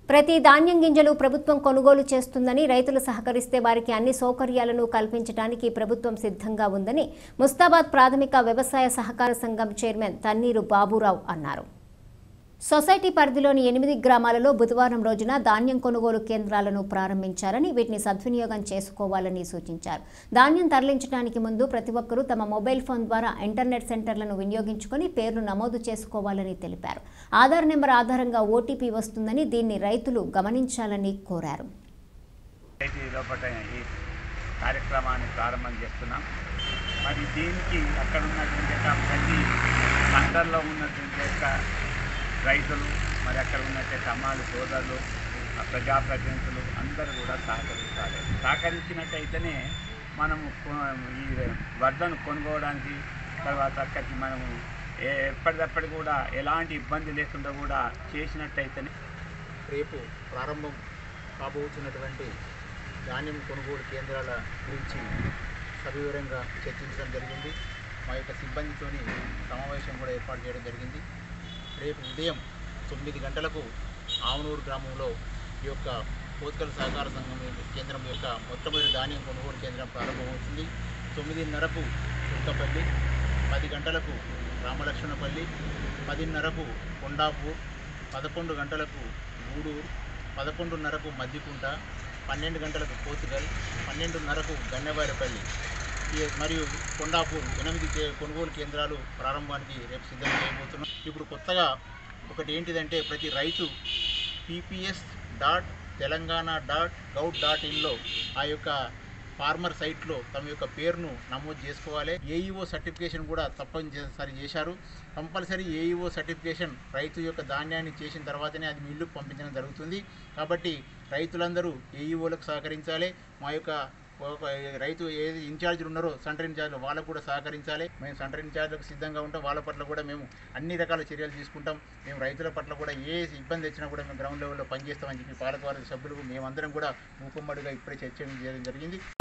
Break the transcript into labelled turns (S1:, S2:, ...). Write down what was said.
S1: ప్రతి ధాన్యం గింజలు ప్రభుత్వం కొనుగోలు చేస్తుందని రైతులు సహకరిస్తే వారికి అన్ని సౌకర్యాలను కల్పించడానికి ప్రభుత్వం సిద్ధంగా ఉందని ముస్తాబాద్ ప్రాథమిక వ్యవసాయ సహకార సంఘం చైర్మన్ తన్నీరు బాబురావు అన్నారు సొసైటీ పరిధిలోని ఎనిమిది గ్రామాలలో బుధవారం రోజున ధాన్యం కొనుగోలు కేంద్రాలను ప్రారంభించారని వీటిని సద్వినియోగం చేసుకోవాలని సూచించారు ధాన్యం తరలించడానికి ముందు ప్రతి ఒక్కరూ తమ మొబైల్ ఫోన్ ద్వారా ఇంటర్నెట్ సెంటర్లను వినియోగించుకొని పేర్లు నమోదు చేసుకోవాలని తెలిపారు ఆధార్ నెంబర్ ఆధారంగా ఓటీపీ వస్తుందని దీన్ని రైతులు గమనించాలని కోరారు
S2: సొసైటీ లోపల ఈ కార్యక్రమాన్ని ప్రారంభం చేస్తున్నాం మరి దీనికి అక్కడ ఉన్నటువంటి యొక్క ప్రతి సెంటర్లో ఉన్నటువంటి యొక్క రైతులు మరి అక్కడ ఉన్నటువంటి అమ్మాలు సోదరులు ఆ ప్రజాప్రతినిధులు అందరూ కూడా సహకరించాలి సహకరించినట్టయితేనే మనము కొ- ఈ వడ్లను కొనుక్కోవడానికి తర్వాత అక్కడికి మనము ఏ- ఎప్పటికప్పుడు కూడా ఎలాంటి ఇబ్బంది లేకుండా కూడా చేసినట్టయితేనే
S3: రేపు ప్రారంభం కాబోతున్నటువంటి ధాన్యం కొనుగోలు కేంద్రాల గురించి సవివరంగా చర్చించడం జరిగింది మా యొక్క సిబ్బందితోని సమావేశం కూడా ఏర్పాటు చేయడం జరిగింది రేపు ఉదయం తొమ్మిది గంటలకు ఆవనూరు గ్రామంలో ఈ యొక్క పోత్కల్ సహకార సంఘం కేంద్రం యొక్క మొట్టమొదటి ధాన్యం కొనుగోలు కేంద్రం ప్రారంభమవుతుంది తొమ్మిదిన్నరకు చుక్కపల్లి పది గంటలకు రామలక్ష్మణపల్లి పదిన్నరకు కొండాపూర్ పదకొండు గంటలకు గూడూరు పదకొండున్నరకు మద్దికుంట పన్నెండు గంటలకు పోతుగల్ పన్నెండున్నరకు గన్నెవారిపల్లి ఈ- మరియు కొండాపూర్ ఎనిమిది కే- కొనుగోలు కేంద్రాలు ప్రారంభానికి రేపు సిద్ధం చేయబోతున్నాం ఇప్పుడు కొత్తగా ఒకటి ఏంటిదంటే ప్రతి రైతు PPS dot Telangana dot gov dot ఇన్లో ఆ యొక్క ఫార్మర్ సైట్లో తమ యొక్క పేరును నమోదు చేసుకోవాలి ఏఈఓ సర్టిఫికేషన్ కూడా తప్పనిసరి చేశారు కంపల్సరీ ఏఈఓ సర్టిఫికేషన్ రైతు యొక్క ధాన్యాన్ని చేసిన తర్వాతనే అది మిల్లుకు పంపించడం జరుగుతుంది కాబట్టి రైతులందరూ ఏఈఓలకు సహకరించాలి మా యొక్క ఒక రైతు ఏది ఇన్ఛార్జీలు ఉన్నారో సెంటర్ ఇన్ఛార్జ్ వాళ్ళకు కూడా సహకరించాలి మేము సెంటర్ ఇన్ఛార్జ్లకు సిద్ధంగా ఉంటాం వాళ్ళ పట్ల కూడా మేము అన్ని రకాల చర్యలు తీసుకుంటాం మేము రైతుల పట్ల కూడా ఏ ఇబ్బంది వచ్చినా కూడా మేము గ్రౌండ్ లెవెల్లో పనిచేస్తామని చెప్పి పాలకవర్గ సభ్యులు మేమందరం కూడా మూకుమ్మడిగా ఇప్పుడే చర్చ చేయడం జరిగింది